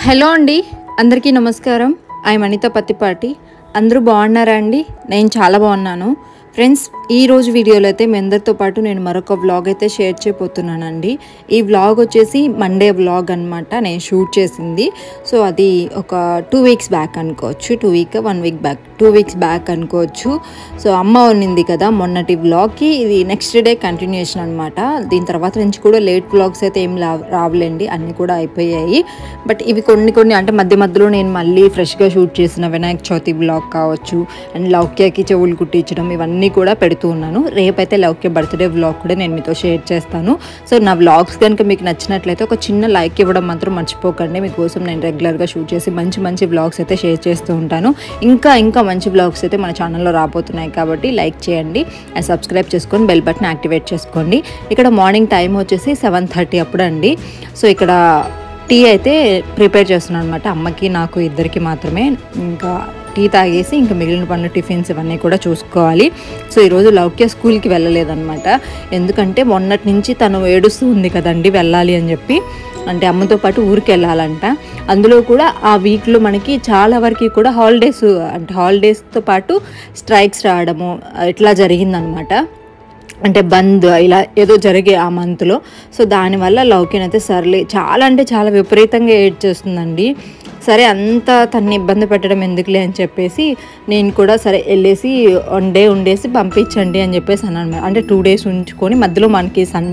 hello అండి అందరికీ నమస్కారం ఐ అనిత పత్తిపాటి అందరూ బాగున్నారా అండి నేను చాలా బాగున్నాను ఫ్రెండ్స్ ఈ రోజు వీడియోలో అయితే మీ అందరితో పాటు నేను మరొక వ్లాగ్ అయితే షేర్ చేయబోతున్నానండి ఈ వ్లాగ్ వచ్చేసి మండే వ్లాగ్ అనమాట నేను షూట్ చేసింది సో అది ఒక టూ వీక్స్ బ్యాక్ అనుకోవచ్చు two week one week back two weeks back అనుకోవచ్చు సో అమ్మ ఉన్నింది కదా మొన్నటి వ్లాగ్కి ఇది నెక్స్ట్ డే కంటిన్యూషన్ అనమాట దీని తర్వాత నుంచి కూడా లేట్ వ్లాగ్స్ అయితే ఏం లా రావులేండి అన్నీ కూడా అయిపోయాయి బట్ ఇవి కొన్ని కొన్ని అంటే మధ్య మధ్యలో నేను మళ్ళీ ఫ్రెష్గా షూట్ చేసిన వినాయక చవితి వ్లాగ్ కావచ్చు అండ్ లౌక్యకి చెవులు కుట్టించడం ఇవన్నీ కూడా పెడుతూ ఉన్నాను రేపైతే లౌక్య బర్త్డే వ్లాగ్ కూడా నేను మీతో షేర్ చేస్తాను సో నా వ్లాగ్స్ కనుక మీకు నచ్చినట్లయితే ఒక చిన్న లైక్ ఇవ్వడం మాత్రం మర్చిపోకండి మీకోసం నేను రెగ్యులర్గా షూట్ చేసి మంచి మంచి వ్లాగ్స్ అయితే షేర్ చేస్తూ ఉంటాను ఇంకా ఇంకా మంచి వ్లాగ్స్ అయితే మన ఛానల్లో రాబోతున్నాయి కాబట్టి లైక్ చేయండి అండ్ సబ్స్క్రైబ్ చేసుకొని బెల్ బటన్ యాక్టివేట్ చేసుకోండి ఇక్కడ మార్నింగ్ టైం వచ్చేసి సెవెన్ థర్టీ అప్పుడు అండి సో ఇక్కడ టీ అయితే ప్రిపేర్ చేస్తున్నాను అనమాట అమ్మకి నాకు ఇద్దరికి మాత్రమే ఇంకా టీ తాగేసి ఇంకా మిగిలిన పనులు టిఫిన్స్ ఇవన్నీ కూడా చూసుకోవాలి సో ఈరోజు లౌక్య స్కూల్కి వెళ్ళలేదన్నమాట ఎందుకంటే మొన్నటి నుంచి తను ఏడుస్తూ ఉంది కదండి వెళ్ళాలి అని చెప్పి అంటే అమ్మతో పాటు ఊరికి వెళ్ళాలంట అందులో కూడా ఆ వీక్లో మనకి చాలా వరకు కూడా హాలిడేస్ అంటే హాలిడేస్తో పాటు స్ట్రైక్స్ రావడము ఇట్లా జరిగిందనమాట అంటే బంద్ ఇలా ఏదో జరిగే ఆ మంత్లో సో దానివల్ల లౌకిన్ అయితే సర్లే చాలా అంటే చాలా విపరీతంగా ఏడ్ చేస్తుందండి సరే అంత తన్ని ఇబ్బంది పెట్టడం ఎందుకులే అని చెప్పేసి నేను కూడా సరే వెళ్ళేసి వన్ డే ఉండేసి పంపించండి అని చెప్పేసి అన్నాను అంటే టూ డేస్ ఉంచుకొని మధ్యలో మనకి సన్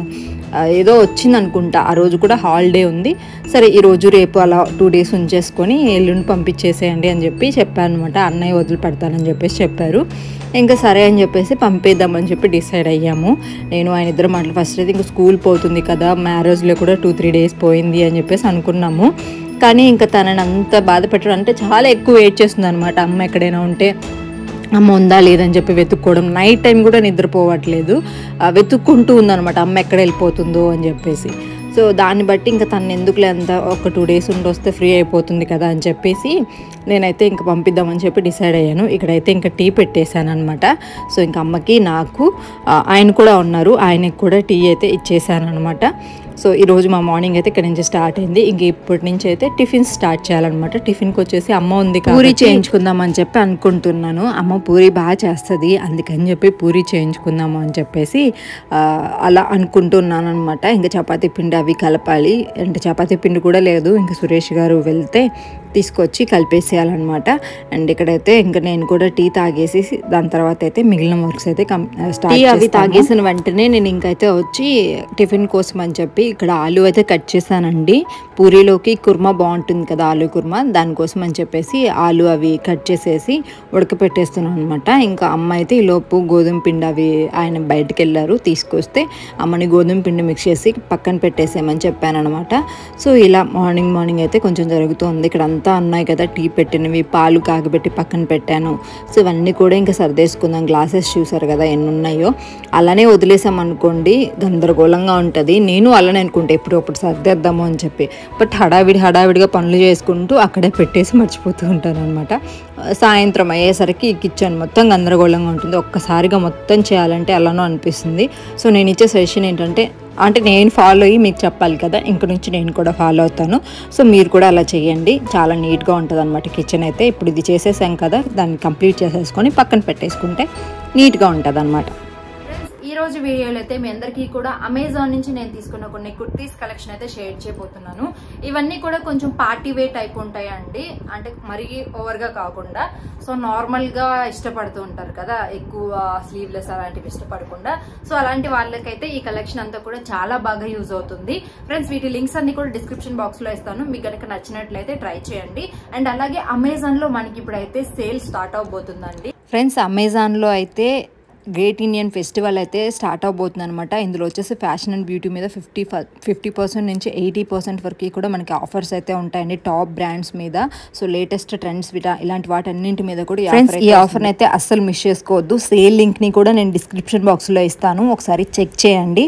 ఆ, ఏదో వచ్చింది అనుకుంటా ఆ రోజు కూడా హాలిడే ఉంది సరే ఈ రోజు రేపు అలా టూ డేస్ ఉంచేసుకొని ఎల్లుండి పంపించేసేయండి అని చెప్పి చెప్పాను అనమాట అన్నయ్య వదిలి పెడతానని చెప్పేసి చెప్పారు ఇంకా సరే అని చెప్పేసి పంపేద్దామని చెప్పి డిసైడ్ అయ్యాము నేను ఆయన ఇద్దరు మాటలు ఫస్ట్ అయితే ఇంకా స్కూల్ పోతుంది కదా మ్యారేజ్లో కూడా టూ త్రీ డేస్ పోయింది అని చెప్పేసి అనుకున్నాము కానీ ఇంకా తనని అంత బాధ పెట్టడం అంటే చాలా ఎక్కువ వెయిట్ చేస్తుంది అనమాట అమ్మ ఎక్కడైనా ఉంటే అమ్మ ఉందా లేదని చెప్పి వెతుక్కోవడం నైట్ టైం కూడా నిద్రపోవట్లేదు ఆ, వెతుక్కుంటూ ఉందన్నమాట అమ్మ ఎక్కడ వెళ్ళిపోతుందో అని చెప్పేసి సో దాన్ని బట్టి ఇంకా తను ఎందుకులే అంత ఒక టూ డేస్ ఉండి వస్తే ఫ్రీ అయిపోతుంది కదా అని చెప్పేసి నేనైతే ఇంకా పంపిద్దామని చెప్పి డిసైడ్ అయ్యాను ఇక్కడైతే ఇంకా టీ పెట్టేశాను అనమాట సో ఇంకా అమ్మకి నాకు ఆ, ఆయన కూడా ఉన్నారు ఆయనకి కూడా టీ అయితే ఇచ్చేసాను అనమాట సో ఈరోజు మా మార్నింగ్ అయితే ఇక్కడ నుంచి స్టార్ట్ అయింది ఇంక ఇప్పటి నుంచి అయితే టిఫిన్ స్టార్ట్ చేయాలన్నమాట టిఫిన్కి వచ్చేసి అమ్మ ఉంది పూరి చేయించుకుందాం అని చెప్పి అనుకుంటున్నాను అమ్మ పూరి బాగా చేస్తుంది అందుకని చెప్పి పూరి చేయించుకుందాము అని చెప్పేసి ఆ, అలా అనుకుంటున్నాను అనమాట ఇంకా చపాతీ పిండి అవి కలపాలి అంటే చపాతీ పిండి కూడా లేదు ఇంకా సురేష్ గారు వెళ్తే తీసుకొచ్చి కలిపేసేయాలన్నమాట అండ్ ఇక్కడైతే ఇంకా నేను కూడా టీ తాగేసి దాని తర్వాత అయితే మిగిలిన వర్క్స్ అయితే స్టార్ట్ టీ అవి తాగేసిన వెంటనే నేను ఇంకైతే వచ్చి టిఫిన్ కోసం అని చెప్పి ఇక్కడ ఆలు అయితే కట్ చేశానండి పూరీలోకి కుర్మా బాగుంటుంది కదా ఆలు కుర్మా దానికోసం అని చెప్పేసి ఆలు అవి కట్ చేసేసి ఉడకపెట్టేస్తున్నాను అనమాట ఇంకా అమ్మ అయితే ఈ లోపు గోధుమ పిండి అవి ఆయన బయటకు వెళ్ళారు తీసుకొస్తే అమ్మని గోధుమ పిండి మిక్స్ చేసి పక్కన పెట్టేసేయమని చెప్పాను అనమాట సో ఇలా మార్నింగ్ మార్నింగ్ అయితే కొంచెం జరుగుతుంది ఇక్కడ అంతా ఉన్నాయి కదా టీ పెట్టినవి పాలు కాగబెట్టి పక్కన పెట్టాను సో ఇవన్నీ కూడా ఇంకా సర్దేసుకుందాం గ్లాసెస్ చూసారు కదా ఎన్ని ఉన్నాయో అలానే వదిలేసాం అనుకోండి గందరగోళంగా ఉంటుంది నేను అలానే అనుకుంటా ఎప్పుడు ఒకటి సర్దేద్దాము అని చెప్పి బట్ హడావిడి హడావిడిగా పనులు చేసుకుంటూ అక్కడే పెట్టేసి మర్చిపోతూ ఉంటాను అనమాట సాయంత్రం అయ్యేసరికి ఈ కిచెన్ మొత్తం గందరగోళంగా ఉంటుంది ఒక్కసారిగా మొత్తం చేయాలంటే అలానో అనిపిస్తుంది సో నేను ఇచ్చే సజెషన్ ఏంటంటే అంటే నేను ఫాలో అయ్యి మీకు చెప్పాలి కదా ఇంక నుంచి నేను కూడా ఫాలో అవుతాను సో మీరు కూడా అలా చేయండి చాలా నీట్గా ఉంటుంది అనమాట కిచెన్ అయితే ఇప్పుడు ఇది చేసేసాం కదా దాన్ని కంప్లీట్ చేసేసుకొని పక్కన పెట్టేసుకుంటే నీట్గా ఉంటుంది అనమాట ఫ్రెండ్స్ ఈ రోజు వీడియోలో అయితే మీ అందరికీ కూడా అమెజాన్ నుంచి నేను తీసుకున్న కొన్ని కుర్తీస్ కలెక్షన్ అయితే షేర్ చేయబోతున్నాను ఇవన్నీ కూడా కొంచెం పార్టీ వే టైప్ ఉంటాయండి అంటే మరీ ఓవర్ గా కాకుండా సో నార్మల్ గా ఇష్టపడుతూ ఉంటారు కదా ఎక్కువ స్లీవ్లెస్ అలాంటివి ఇష్టపడకుండా సో అలాంటి వాళ్ళకైతే ఈ కలెక్షన్ అంతా కూడా చాలా బాగా యూజ్ అవుతుంది ఫ్రెండ్స్ వీటి లింక్స్ అన్ని కూడా డిస్క్రిప్షన్ బాక్స్ లో ఇస్తాను మీకు కనుక నచ్చినట్లయితే ట్రై చేయండి అండ్ అలాగే అమెజాన్ లో మనకి ఇప్పుడైతే సేల్ స్టార్ట్ అవబోతుందండి ఫ్రెండ్స్ అమెజాన్లో అయితే గ్రేట్ ఇండియన్ ఫెస్టివల్ అయితే స్టార్ట్ అవబోతుంది అనమాట ఇందులో వచ్చేసి ఫ్యాషన్ అండ్ బ్యూటీ మీద ఫిఫ్టీ ఫిఫ్టీ పర్సెంట్ నుంచి ఎయిటీ పర్సెంట్ వరకు కూడా మనకి ఆఫర్స్ అయితే ఉంటాయండి టాప్ బ్రాండ్స్ మీద సో లేటెస్ట్ ట్రెండ్స్ విట ఇలాంటి వాటన్నింటి మీద కూడా ఫ్రెండ్స్ ఈ ఆఫర్ అయితే అస్సలు మిస్ చేసుకోవద్దు సేల్ లింక్ని కూడా నేను డిస్క్రిప్షన్ బాక్స్లో ఇస్తాను ఒకసారి చెక్ చేయండి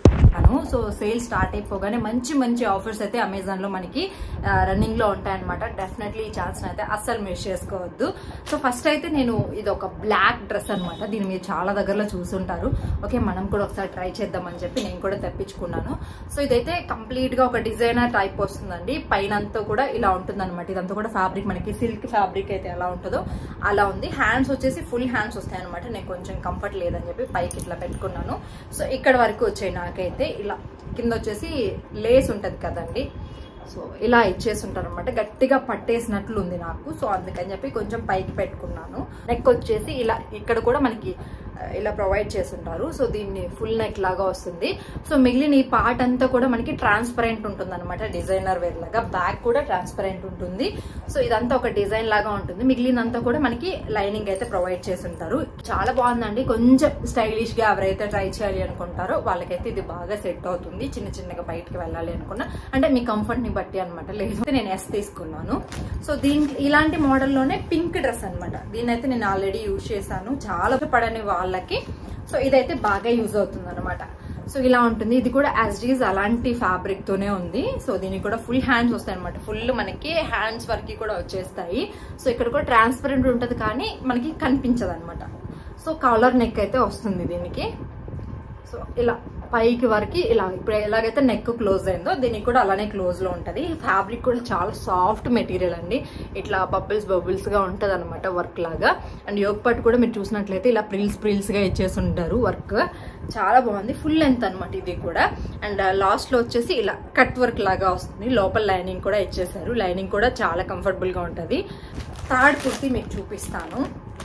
సో సేల్ స్టార్ట్ అయిపోగానే మంచి మంచి ఆఫర్స్ అయితే అమెజాన్ లో మనకి రన్నింగ్ లో ఉంటాయన్నమాట డెఫినెట్లీ ఈ ఛాన్స్ అయితే అస్సలు మిస్ చేసుకోవద్దు సో ఫస్ట్ అయితే నేను ఇది ఒక బ్లాక్ డ్రెస్ అన్నమాట దీన్ని మీరు చాలా దగ్గరలో చూసుంటారు ఓకే మనం కూడా ఒకసారి ట్రై చేద్దామని చెప్పి నేను కూడా తెప్పించుకున్నాను సో ఇదైతే కంప్లీట్ గా ఒక డిజైనర్ టైప్ వస్తుందండి పైన అంతా కూడా ఇలా ఉంటుంది అనమాట ఇదంతా కూడా ఫ్యాబ్రిక్ మనకి సిల్క్ ఫ్యాబ్రిక్ అయితే ఎలా ఉంటుందో అలా ఉంది హ్యాండ్స్ వచ్చేసి ఫుల్ హ్యాండ్స్ వస్తాయి అనమాట నేను కొంచెం కంఫర్ట్ లేదని చెప్పి పైకి ఇట్లా పెట్టుకున్నాను సో ఇక్కడ వరకు వచ్చాయి నాకైతే ఇలా కింద వచ్చేసి లేస్ ఉంటది కదండి సో ఇలా ఇచ్చేసి ఉంటారు అనమాట గట్టిగా పట్టేసినట్లు ఉంది నాకు సో అందుకని చెప్పి కొంచెం పైకి పెట్టుకున్నాను నెక్ వచ్చేసి ఇలా ఇక్కడ కూడా మనకి ఆ, ఇలా ప్రొవైడ్ చేస్తుంటారు సో దీన్ని ఫుల్ నెక్ లాగా వస్తుంది సో మిగిలిన ఈ పార్ట్ అంతా కూడా మనకి ట్రాన్స్పరెంట్ ఉంటుంది అనమాట డిజైనర్ వేర్ లాగా బ్యాక్ కూడా ట్రాన్స్పరెంట్ ఉంటుంది సో ఇదంతా ఒక డిజైన్ లాగా ఉంటుంది మిగిలినంతా కూడా మనకి లైనింగ్ అయితే ప్రొవైడ్ చేస్తుంటారు చాలా బాగుందండి కొంచెం స్టైలిష్ గా ఎవరైతే ట్రై చేయాలి అనుకుంటారో వాళ్ళకైతే ఇది బాగా సెట్ అవుతుంది చిన్న చిన్నగా బయటకి వెళ్ళాలి అనుకున్నా అంటే మీ కంఫర్ట్ ని బట్టి అనమాట లేదు నేను ఎస్ తీసుకున్నాను సో దీని ఇలాంటి మోడల్లోనే పింక్ డ్రెస్ అన్నమాట దీన్ని అయితే నేను ఆల్రెడీ యూజ్ చేశాను చాలా పడని వాళ్ళకి సో ఇదైతే బాగా యూజ్ అవుతుంది అనమాట సో ఇలా ఉంటుంది ఇది కూడా యాజ్ ఈజ్ అలాంటి ఫ్యాబ్రిక్ తోనే ఉంది సో దీనికి కూడా ఫుల్ హ్యాండ్స్ వస్తాయి అనమాట ఫుల్ మనకి హ్యాండ్స్ వరకు కూడా వచ్చేస్తాయి సో ఇక్కడ కూడా ట్రాన్స్పరెంట్ ఉంటుంది కానీ మనకి కనిపించదు అనమాట సో కాలర్ నెక్ అయితే వస్తుంది దీనికి సో ఇలా పైకి వరకు ఇలా ఇప్పుడు ఎలాగైతే నెక్ క్లోజ్ అయిందో దీనికి కూడా అలానే క్లోజ్ లో ఉంటది ఫ్యాబ్రిక్ కూడా చాలా సాఫ్ట్ మెటీరియల్ అండి ఇట్లా బబుల్స్ బబుల్స్ గా ఉంటది అనమాట వర్క్ లాగా అండ్ యోగ్ పట్టు కూడా మీరు చూసినట్లయితే ఇలా ప్రిల్స్ ప్రిల్స్ గా ఇచ్చేసి ఉంటారు వర్క్ చాలా బాగుంది ఫుల్ లెంత్ అనమాట ఇది కూడా అండ్ లాస్ట్ లో వచ్చేసి ఇలా కట్ వర్క్ లాగా వస్తుంది లోపల లైనింగ్ కూడా ఇచ్చేసారు లైనింగ్ కూడా చాలా కంఫర్టబుల్ గా ఉంటది థర్డ్ కుర్తి మీకు చూపిస్తాను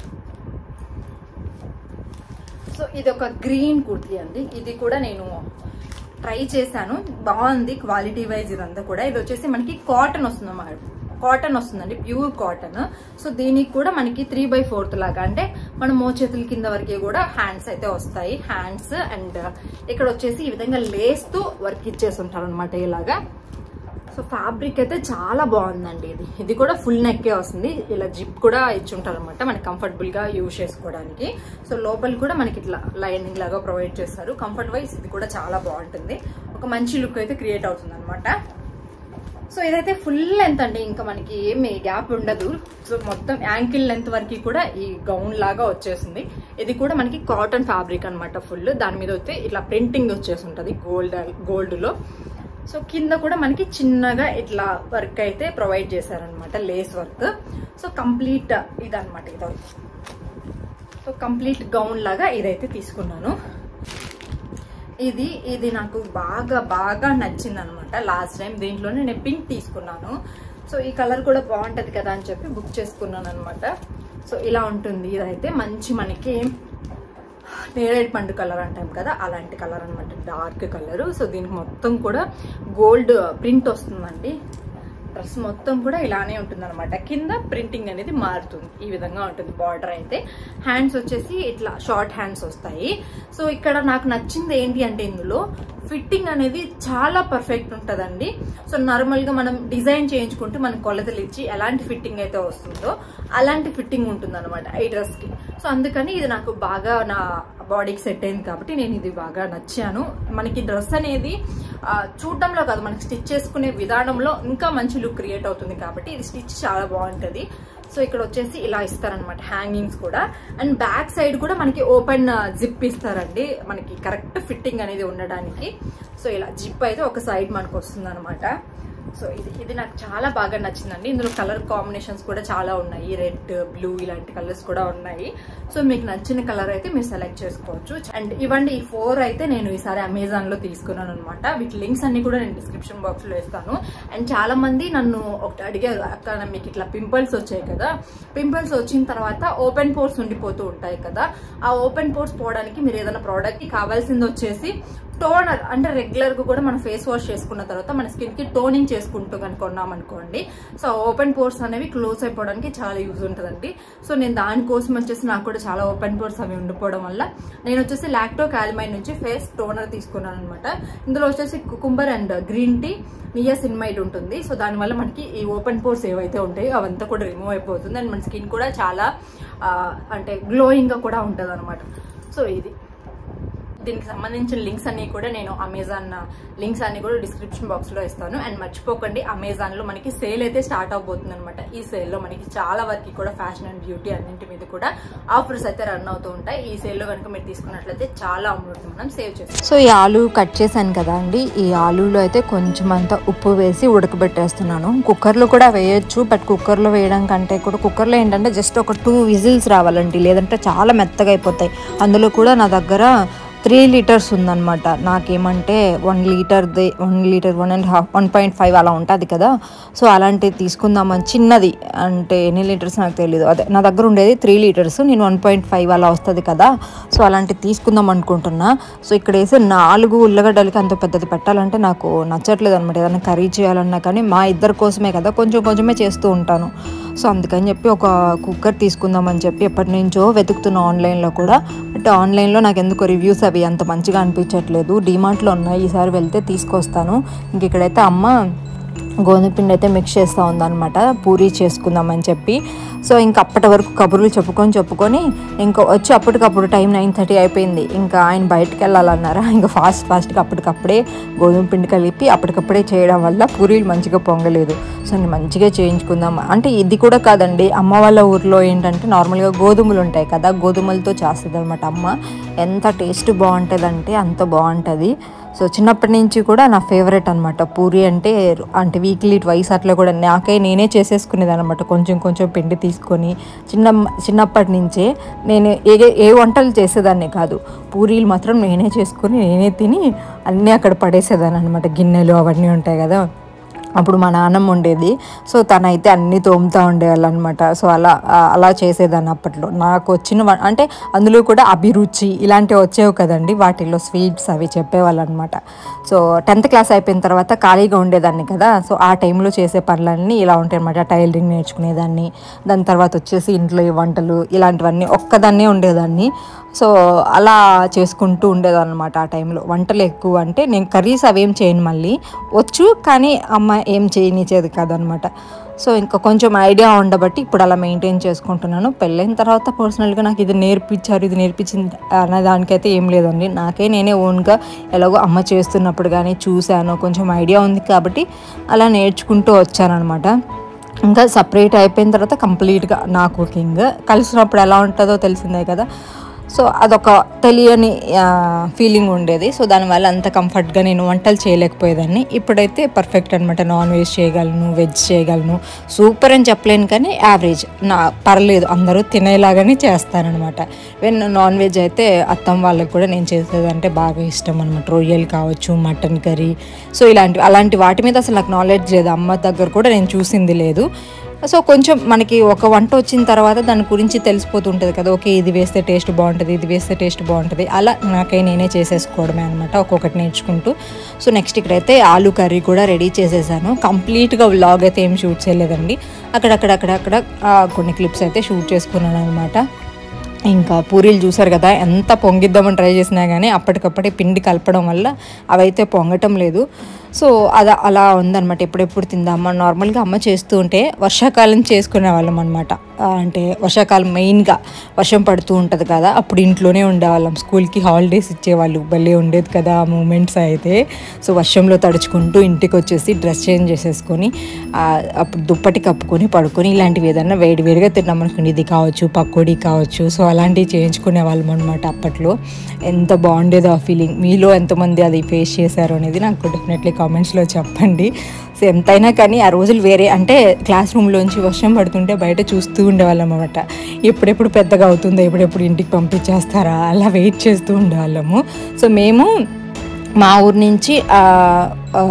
సో ఇది ఒక గ్రీన్ కుర్తీ అండి ఇది కూడా నేను ట్రై చేశాను బాగుంది క్వాలిటీ వైజ్ ఇదంతా కూడా ఇది వచ్చేసి మనకి కాటన్ వస్తుంది అన్నమాట కాటన్ వస్తుందండి ప్యూర్ కాటన్ సో దీనికి కూడా మనకి త్రీ బై ఫోర్త్ లాగా అంటే మన మోచేతుల కింద వరకు కూడా హ్యాండ్స్ అయితే వస్తాయి హ్యాండ్స్ అండ్ ఇక్కడ వచ్చేసి ఈ విధంగా లేస్తూ వర్క్ ఇచ్చేసి ఉంటారు అనమాట ఇలాగా సో ఫ్యాబ్రిక్ అయితే చాలా బాగుందండి ఇది ఇది కూడా ఫుల్ నెక్కే వస్తుంది ఇలా జిప్ కూడా ఇచ్చుంటారు అనమాట మనకి కంఫర్టబుల్ గా యూజ్ చేసుకోవడానికి సో లోపల కూడా మనకి ఇట్లా లైనింగ్ లాగా ప్రొవైడ్ చేస్తారు కంఫర్ట్ వైజ్ ఇది కూడా చాలా బాగుంటుంది ఒక మంచి లుక్ అయితే క్రియేట్ అవుతుంది అనమాట సో ఇదైతే ఫుల్ లెంత్ అండి ఇంకా మనకి ఏమి గ్యాప్ ఉండదు సో మొత్తం యాంకిల్ లెంత్ వరకు కూడా ఈ గౌన్ లాగా వచ్చేసింది ఇది కూడా మనకి కాటన్ ఫ్యాబ్రిక్ అన్నమాట ఫుల్ దాని మీద అయితే ఇట్లా ప్రింటింగ్ వచ్చేసి ఉంటుంది గోల్డ్ గోల్డ్ లో సో కింద కూడా మనకి చిన్నగా ఇట్లా వర్క్ అయితే ప్రొవైడ్ చేశారనమాట లేస్ వర్క్ సో కంప్లీట్ ఇదనమాట ఇది సో కంప్లీట్ గౌన్ లాగా ఇదైతే తీసుకున్నాను ఇది ఇది నాకు బాగా బాగా నచ్చింది అనమాట లాస్ట్ టైం దీంట్లోనే నేను పింక్ తీసుకున్నాను సో ఈ కలర్ కూడా బాగుంటది కదా అని చెప్పి బుక్ చేసుకున్నాను అనమాట సో ఇలా ఉంటుంది ఇదైతే మంచి మనకి నేరేడు పండు కలర్ అంటాం కదా అలాంటి కలర్ అనమాట డార్క్ కలర్ సో దీనికి మొత్తం కూడా గోల్డ్ ప్రింట్ వస్తుందండి డ్రెస్ మొత్తం కూడా ఇలానే ఉంటుంది అనమాట కింద ప్రింటింగ్ అనేది మారుతుంది ఈ విధంగా ఉంటుంది బార్డర్ అయితే హ్యాండ్స్ వచ్చేసి ఇట్లా షార్ట్ హ్యాండ్స్ వస్తాయి సో ఇక్కడ నాకు నచ్చింది ఏంటి అంటే ఇందులో ఫిట్టింగ్ అనేది చాలా పర్ఫెక్ట్ ఉంటుందండి సో నార్మల్ గా మనం డిజైన్ చేయించుకుంటే మన కొలతలు ఇచ్చి ఎలాంటి ఫిట్టింగ్ అయితే వస్తుందో అలాంటి ఫిట్టింగ్ ఉంటుంది అనమాట ఈ డ్రెస్ కి సో అందుకని ఇది నాకు బాగా నా బాడీకి సెట్ అయింది కాబట్టి నేను ఇది బాగా నచ్చాను మనకి డ్రెస్ అనేది ఆ, చూడడంలో కాదు మనకి స్టిచ్ చేసుకునే విధానంలో ఇంకా మంచి లుక్ క్రియేట్ అవుతుంది కాబట్టి ఇది స్టిచ్ చాలా బాగుంటది సో ఇక్కడ వచ్చేసి ఇలా ఇస్తారనమాట హ్యాంగింగ్స్ కూడా అండ్ బ్యాక్ సైడ్ కూడా మనకి ఓపెన్ జిప్ ఇస్తారండి మనకి కరెక్ట్ ఫిట్టింగ్ అనేది ఉండడానికి సో ఇలా జిప్ అయితే ఒక సైడ్ మనకు వస్తుంది సో ఇది ఇది నాకు చాలా బాగా నచ్చిందండి ఇందులో కలర్ కాంబినేషన్స్ కూడా చాలా ఉన్నాయి రెడ్ బ్లూ ఇలాంటి కలర్స్ కూడా ఉన్నాయి సో మీకు నచ్చిన కలర్ అయితే మీరు సెలెక్ట్ చేసుకోవచ్చు అండ్ ఇవ్వండి ఈ ఫోర్ అయితే నేను ఈసారి అమెజాన్ లో తీసుకున్నాను అనమాట వీటి లింక్స్ అన్ని కూడా నేను డిస్క్రిప్షన్ బాక్స్ లో వేస్తాను అండ్ చాలా మంది నన్ను ఒకటి అడిగారు అక్క మీకు ఇట్లా పింపుల్స్ వచ్చాయి కదా పింపుల్స్ వచ్చిన తర్వాత ఓపెన్ పోర్స్ ఉండిపోతూ ఉంటాయి కదా ఆ ఓపెన్ పోర్స్ పోవడానికి మీరు ఏదైనా ప్రోడక్ట్ కావాల్సింది వచ్చేసి టోనర్ అంటే రెగ్యులర్ గా కూడా మనం ఫేస్ వాష్ చేసుకున్న తర్వాత మన స్కిన్ కి టోనింగ్ చేసుకుంటూ కనుక ఉన్నాం అనుకోండి సో ఓపెన్ పోర్స్ అనేవి క్లోజ్ అయిపోవడానికి చాలా యూజ్ ఉంటుందండి సో నేను దానికోసం వచ్చేసి నాకు కూడా చాలా ఓపెన్ పోర్స్ అవి ఉండిపోవడం వల్ల నేను వచ్చేసి లాక్టో కాలిమైన్ నుంచి ఫేస్ టోనర్ తీసుకున్నాను అనమాట ఇందులో వచ్చేసి cucumber and green tea niacinamide ఉంటుంది సో దానివల్ల మనకి ఈ ఓపెన్ పోర్స్ ఏవైతే ఉంటాయో అవంతా కూడా రిమూవ్ అయిపోతుంది అండ్ మన స్కిన్ కూడా చాలా ఆ, అంటే గ్లోయింగ్ గా కూడా ఉంటుంది అనమాట సో ఇది దీనికి సంబంధించిన లింక్స్ అన్ని కూడా నేను అమెజాన్ లింక్స్ అన్ని కూడా డిస్క్రిప్షన్ బాక్స్ లో ఇస్తాను అండ్ మర్చిపోకండి అమెజాన్ లో మనకి సేల్ అయితే స్టార్ట్ అవబోతుంది అనమాట ఈ సేల్ లో మనకి చాలా వరకు కూడా ఫ్యాషన్ అండ్ బ్యూటీ అన్నింటి మీద కూడా ఆఫర్స్ అయితే రన్ అవుతూ ఉంటాయి ఈ సేల్ లో కనుక మీరు తీసుకున్నట్లయితే చాలా అమౌంట్ మనం సేవ్ చేస్తాం సో ఈ ఆలు కట్ చేశాను కదా అండి ఈ ఆలులో అయితే కొంచెం అంత ఉప్పు వేసి ఉడకబెట్టేస్తున్నాను కుక్కర్లో కూడా వేయొచ్చు బట్ కుక్కర్లో వేయడం కంటే కూడా కుక్కర్లో ఏంటంటే జస్ట్ ఒక టూ విజిల్స్ రావాలండి లేదంటే చాలా మెత్తగా అయిపోతాయి అందులో కూడా నా దగ్గర త్రీ లీటర్స్ ఉందన్నమాట నాకేమంటే one litre one litre one and half one point five అలా ఉంటుంది కదా సో అలాంటిది తీసుకుందామని చిన్నది అంటే ఎన్ని లీటర్స్ నాకు తెలియదు అదే నా దగ్గర ఉండేది త్రీ లీటర్స్ నేను వన్ పాయింట్ ఫైవ్ అలా వస్తుంది కదా సో అలాంటిది తీసుకుందాం అనుకుంటున్నా సో ఇక్కడ వేసే నాలుగు ఉల్లగడ్డలకి అంత పెద్దది పెట్టాలంటే నాకు నచ్చట్లేదు అనమాట ఏదైనా కర్రీ చేయాలన్నా కానీ మా ఇద్దరి కోసమే కదా కొంచెం కొంచెమే చేస్తూ ఉంటాను సో అందుకని చెప్పి ఒక కుక్కర్ తీసుకుందామని చెప్పి ఎప్పటి నుంచో వెతుకుతున్నా ఆన్లైన్లో కూడా బట్ ఆన్లైన్లో నాకు ఎందుకు రివ్యూస్ అవి అంత మంచిగా అనిపించట్లేదు డిమార్ట్లో ఉన్నాయి ఈసారి వెళ్తే తీసుకొస్తాను ఇంక ఇక్కడైతే అమ్మ గోధుమ పిండి అయితే మిక్స్ చేస్తూ ఉందన్నమాట పూరీ చేసుకుందామని చెప్పి సో ఇంకా అప్పటి వరకు కబుర్లు చెప్పుకొని చెప్పుకొని ఇంకా వచ్చి అప్పటికప్పుడు టైం నైన్ థర్టీ అయిపోయింది ఇంకా ఆయన బయటకు వెళ్ళాలన్నారా ఇంకా ఫాస్ట్ ఫాస్ట్గా అప్పటికప్పుడే గోధుమ పిండి కలిపి అప్పటికప్పుడే చేయడం వల్ల పూరీలు మంచిగా పొంగలేదు సో నేను మంచిగా చేయించుకుందాం అంటే ఇది కూడా కాదండి అమ్మ వాళ్ళ ఊర్లో ఏంటంటే నార్మల్గా గోధుమలు ఉంటాయి కదా గోధుమలతో చేస్తుంది అనమాట అమ్మ ఎంత టేస్ట్ బాగుంటుందంటే అంత బాగుంటుంది సో చిన్నప్పటి నుంచి కూడా నా ఫేవరెట్ అనమాట పూరి అంటే అంటే వీక్లీ ట్వైస్ అట్లా కూడా నాకే నేనే చేసేసుకునేది అనమాట కొంచెం కొంచెం పిండి తీసుకొని చిన్న చిన్నప్పటి నుంచే నేను ఏ ఏ వంటలు చేసేదాన్ని కాదు పూరీలు మాత్రం నేనే చేసుకొని నేనే తిని అన్నీ అక్కడ పడేసేదాన్ని అనమాట గిన్నెలు అవన్నీ ఉంటాయి కదా అప్పుడు మా నాన్నమ్మ ఉండేది సో తనైతే అన్నీ తోముతూ ఉండేవాళ్ళు అనమాట సో అలా ఆ- అలా చేసేదాన్ని అప్పట్లో నాకు వచ్చిన వ- అంటే అందులో కూడా అభిరుచి ఇలాంటివి వచ్చేవి కదండి వాటిల్లో స్వీట్స్ అవి చెప్పేవాళ్ళు అనమాట సో టెన్త్ క్లాస్ అయిపోయిన తర్వాత ఖాళీగా ఉండేదాన్ని కదా సో ఆ టైంలో చేసే పనులన్నీ ఇలా ఉంటాయి అనమాట టైలరింగ్ నేర్చుకునేదాన్ని దాని తర్వాత వచ్చేసి ఇంట్లో ఈ వంటలు ఇలాంటివన్నీ ఒక్కదాన్నే ఉండేదాన్ని సో అలా చేసుకుంటూ ఉండేదన్నమాట ఆ టైంలో వంటలు ఎక్కువ అంటే నేను కర్రీస్ అవేం చేయను మళ్ళీ వచ్చు కానీ అమ్మ ఏం చేయనిచ్చేది కాదనమాట సో ఇంకా కొంచెం ఐడియా ఉండబట్టి ఇప్పుడు అలా మెయింటైన్ చేసుకుంటున్నాను పెళ్ళైన తర్వాత పర్సనల్గా నాకు ఇది నేర్పించారు ఇది నేర్పించింది అనే దానికైతే ఏం లేదండి నాకే నేనే ఓన్గా ఎలాగో అమ్మ చేస్తున్నప్పుడు కానీ చూశాను కొంచెం ఐడియా ఉంది కాబట్టి అలా నేర్చుకుంటూ వచ్చానమాట ఇంకా సపరేట్ అయిపోయిన తర్వాత కంప్లీట్గా నా కుకింగ్ కలిసినప్పుడు ఎలా ఉంటుందో తెలిసిందే కదా సో అదొక తెలియని ఫీలింగ్ ఉండేది సో దానివల్ల అంత కంఫర్ట్గా నేను వంటలు చేయలేకపోయేదాన్ని ఇప్పుడైతే పర్ఫెక్ట్ అనమాట నాన్ వెజ్ చేయగలను వెజ్ చేయగలను సూపర్ అని చెప్పలేను కానీ యావరేజ్ నా పర్లేదు అందరూ తినేలాగానే చేస్తానఅనమాట వెన్ నాన్ వెజ్ అయితే అత్తం వాళ్ళకి కూడా నేను చేసేదంటే బాగా ఇష్టం అనమాట రొయ్యలు కావచ్చు మటన్ కర్రీ సో ఇలాంటివి అలాంటి వాటి మీద అసలు నాకు నాలెడ్జ్ లేదు అమ్మ దగ్గర కూడా నేను చూసింది లేదు సో కొంచెం మనకి ఒక వంట వచ్చిన తర్వాత దాని గురించి తెలిసిపోతుంటుంది కదా ఓకే ఇది వేస్తే టేస్ట్ బాగుంటుంది ఇది వేస్తే టేస్ట్ బాగుంటుంది అలా నాకై నేనే చేసేసుకోవడమే అనమాట ఒక్కొక్కటి నేర్చుకుంటూ సో నెక్స్ట్ ఇక్కడైతే ఆలు కర్రీ కూడా రెడీ చేసేసాను కంప్లీట్గా వ్లాగ్ అయితే ఏం షూట్ చేయలేదండి అక్కడక్కడ అక్కడక్కడ ఆ, కొన్ని క్లిప్స్ అయితే షూట్ చేసుకున్నాను అనమాట ఇంకా పూరీలు చూసారు కదా ఎంత పొంగిద్దామని ట్రై చేసినా కానీ అప్పటికప్పుడే పిండి కలపడం వల్ల అవైతే పొంగటం లేదు సో అది అలా ఉందన్నమాట ఎప్పుడెప్పుడు తిందామా నార్మల్గా అమ్మ చేస్తూ ఉంటే వర్షాకాలం చేసుకునే వాళ్ళం అనమాట అంటే వర్షాకాలం మెయిన్గా వర్షం పడుతూ ఉంటుంది కదా అప్పుడు ఇంట్లోనే ఉండేవాళ్ళం స్కూల్కి హాలిడేస్ ఇచ్చేవాళ్ళు భలే ఉండేది కదా ఆ మూమెంట్స్ అయితే సో వర్షంలో తడుచుకుంటూ ఇంటికి వచ్చేసి డ్రెస్ చేంజ్ చేసేసుకొని ఆ, అప్పుడు దుప్పటి కప్పుకొని పడుకొని ఇలాంటివి ఏదైనా వేడి వేడిగా తిన్నాం అనుకోండి ఇది కావచ్చు పకోడీ కావచ్చు సో అలాంటివి చేయించుకునే వాళ్ళం అనమాట అప్పట్లో ఎంత బాగుండేదో ఆ ఫీలింగ్ మీలో ఎంతమంది అది ఫేస్ చేశారు అనేది నాకు డెఫినెట్లీ కామెంట్స్లో చెప్పండి సో ఎంతైనా కానీ ఆ రోజులు వేరే అంటే క్లాస్ రూమ్లోంచి వర్షం పడుతుంటే బయట చూస్తూ ఉండేవాళ్ళం అనమాట ఎప్పుడెప్పుడు పెద్దగా అవుతుందో ఎప్పుడెప్పుడు ఇంటికి పంపించేస్తారా అలా వెయిట్ చేస్తూ ఉండేవాళ్ళము సో మేము మా ఊరు నుంచి ఆ, ఆ,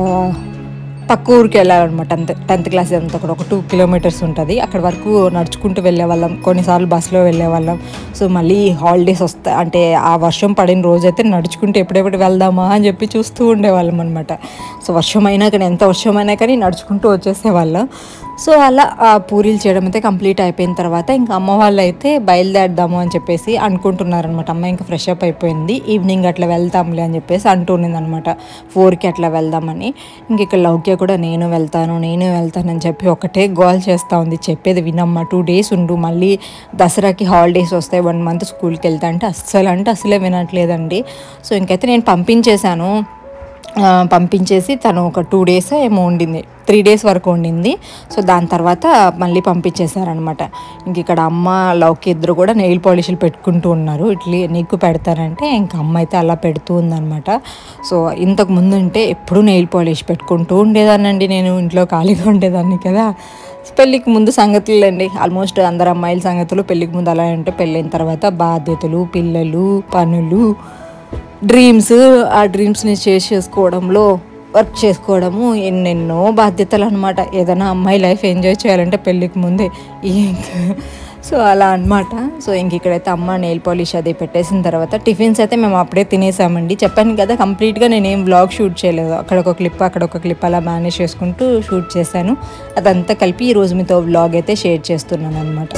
పక్క ఊరికి వెళ్ళాలన్నమాట అంతే టెన్త్ క్లాస్ అంతా కూడా ఒక టూ కిలోమీటర్స్ ఉంటుంది అక్కడ వరకు నడుచుకుంటూ వెళ్ళే వాళ్ళం కొన్నిసార్లు బస్సులో వెళ్ళే వాళ్ళం సో మళ్ళీ హాలిడేస్ వస్తాయి అంటే ఆ వర్షం పడిన రోజైతే నడుచుకుంటూ ఎప్పుడెప్పుడు వెళ్దామా అని చెప్పి చూస్తూ ఉండేవాళ్ళం అనమాట సో వర్షం అయినా కానీ ఎంత వర్షం అయినా కానీ నడుచుకుంటూ వచ్చేసేవాళ్ళం సో అలా ఆ పూరీలు చేయడం అయితే కంప్లీట్ అయిపోయిన తర్వాత ఇంకా అమ్మ వాళ్ళు అయితే బయలుదేరదాము అని చెప్పేసి అనుకుంటున్నారనమాట అమ్మ ఇంకా ఫ్రెష్ అప్ అయిపోయింది ఈవినింగ్ అట్లా వెళ్తాంలే అని చెప్పేసి అంటున్నది అనమాట ఫోర్కి అట్లా వెళ్దామని ఇంక ఇక్కడ లౌక్య కూడా నేను వెళ్తాను నేను వెళ్తానని చెప్పి ఒకటే గోల్ చేస్తూ ఉంది చెప్పేది వినమ్మ టూ డేస్ ఉండు మళ్ళీ దసరాకి హాలిడేస్ వస్తాయి వన్ మంత్ స్కూల్కి వెళ్తా అంటే అస్సలు అంటే అసలే వినట్లేదండి సో ఇంకైతే నేను పంపించేశాను ఆ, పంపించేసి తను ఒక టూ డేస్ ఏమో ఉండింది త్రీ డేస్ వరకు ఉండింది సో దాని తర్వాత మళ్ళీ పంపించేశారనమాట ఇంక ఇక్కడ అమ్మ లౌకి ఇద్దరు కూడా నెయిల్ పాలిష్లు పెట్టుకుంటూ ఉన్నారు ఇట్లీ నీకు పెడతారంటే ఇంక అమ్మ అయితే అలా పెడుతూ ఉందన్నమాట సో ఇంతకు ముందు ఉంటే ఎప్పుడూ నెయిల్ పాలిష్ పెట్టుకుంటూ ఉండేదాన్నండి నేను ఇంట్లో ఖాళీగా ఉండేదాన్ని కదా పెళ్ళికి ముందు సంగతులు అండి ఆల్మోస్ట్ అందరు అమ్మాయిల సంగతులు పెళ్ళికి ముందు అలా ఉంటే పెళ్ళైన తర్వాత బాధ్యతలు పిల్లలు పనులు డ్రీమ్స్ ఆ డ్రీమ్స్ని చేసి చేసుకోవడంలో వర్క్ చేసుకోవడము ఎన్నెన్నో బాధ్యతలు అనమాట ఏదైనా అమ్మాయి లైఫ్ ఎంజాయ్ చేయాలంటే పెళ్ళికి ముందే ఇంకా సో అలా అన్నమాట సో ఇంక ఇక్కడైతే అమ్మ నెయిల్ పాలిష్ అది పెట్టేసిన తర్వాత టిఫిన్స్ అయితే మేము అప్పుడే తినేసామండి చెప్పాను కదా కంప్లీట్గా నేనేం వ్లాగ్ షూట్ చేయలేదు అక్కడ ఒక క్లిప్ అక్కడ ఒక క్లిప్ అలా మేనేజ్ చేసుకుంటూ షూట్ చేశాను అదంతా కలిపి ఈ రోజు మీతో వ్లాగ్ అయితే షేర్ చేస్తున్నాను అనమాట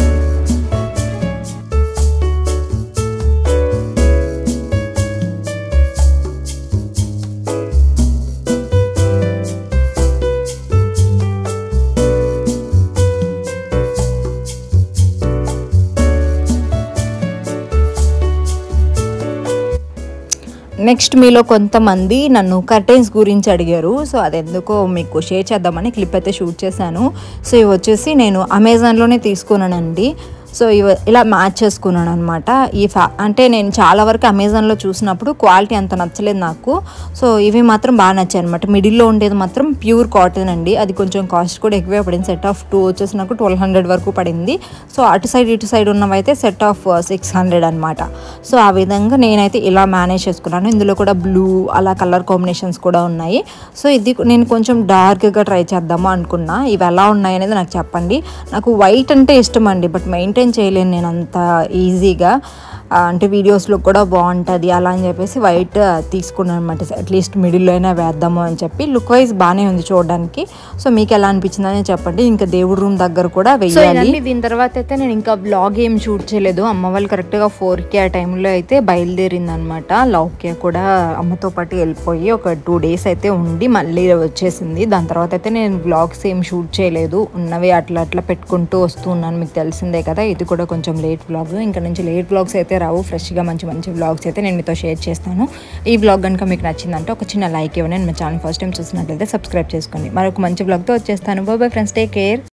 నెక్స్ట్ మీలో కొంతమంది నన్ను కర్టెన్స్ గురించి అడిగారు సో అది ఎందుకో మీకు షేర్ చేద్దామని క్లిప్ అయితే షూట్ చేశాను సో ఇవి వచ్చేసి నేను అమెజాన్లోనే తీసుకున్నానండి సో ఇవి ఇలా మ్యాచ్ చేసుకున్నాను అనమాట ఈ ఫ్యా అంటే నేను చాలా వరకు అమెజాన్లో చూసినప్పుడు క్వాలిటీ అంత నచ్చలేదు నాకు సో ఇవి మాత్రం బాగా నచ్చాయి అనమాట మిడిల్లో ఉండేది మాత్రం ప్యూర్ కాటన్ అండి అది కొంచెం కాస్ట్ కూడా ఎక్కువే పడింది సెట్ ఆఫ్ టూ వచ్చేసి నాకు ట్వెల్వ్ హండ్రెడ్ వరకు పడింది సో అటు సైడ్ ఇటు సైడ్ ఉన్నవైతే సెట్ ఆఫ్ సిక్స్ హండ్రెడ్ అనమాట సో ఆ విధంగా నేనైతే ఇలా మేనేజ్ చేసుకున్నాను ఇందులో కూడా బ్లూ అలా కలర్ కాంబినేషన్స్ కూడా ఉన్నాయి సో ఇది నేను కొంచెం డార్క్గా ట్రై చేద్దాము అనుకున్నా ఇవి ఎలా ఉన్నాయి అనేది నాకు చెప్పండి నాకు వైట్ అంటే ఇష్టం అండి బట్ మెయింటైన్ చేయలేను నేను అంత ఈజీగా ఆ, అంటే వీడియోస్లో కూడా బాగుంటుంది అలా అని చెప్పేసి వైట్ తీసుకున్నాను అనమాట అట్లీస్ట్ మిడిల్లో అయినా వేద్దాము అని చెప్పి లుక్ వైజ్ బాగానే ఉంది చూడడానికి సో మీకు ఎలా అనిపించింది అని చెప్పండి ఇంకా దేవుడి రూమ్ దగ్గర కూడా వెయ్యాలి దీని తర్వాత అయితే నేను ఇంకా బ్లాగ్ ఏం షూట్ చేయలేదు అమ్మ వాళ్ళు కరెక్ట్గా ఫోర్కి ఆ టైంలో అయితే బయలుదేరింది అనమాట లౌక్య కూడా అమ్మతో పాటు వెళ్ళిపోయి ఒక టూ డేస్ అయితే ఉండి మళ్ళీ వచ్చేసింది దాని తర్వాత అయితే నేను బ్లాగ్స్ ఏం షూట్ చేయలేదు ఉన్నవి అట్లా అట్లా పెట్టుకుంటూ వస్తున్నాను మీకు తెలిసిందే కదా ఇది కూడా కొంచెం లేట్ బ్లాగ్ ఇంకా నుంచి లేట్ బ్లాగ్స్ అయితే రావు ఫ్రెష్గా మంచి మంచి బ్లాగ్స్ అయితే నేను మీతో షేర్ చేస్తాను ఈ బ్లాగ్ కనుక మీకు నచ్చిందంటే ఒక చిన్న లైక్ ఇవ్వండి మా ఛానల్ ఫస్ట్ టైం చూసినట్లయితే సబ్స్క్రైబ్ చేసుకోండి మరొక మంచి బ్లాగ్తో వచ్చేస్తాను బాబాయ్ ఫ్రెండ్స్ టేక్ కేర్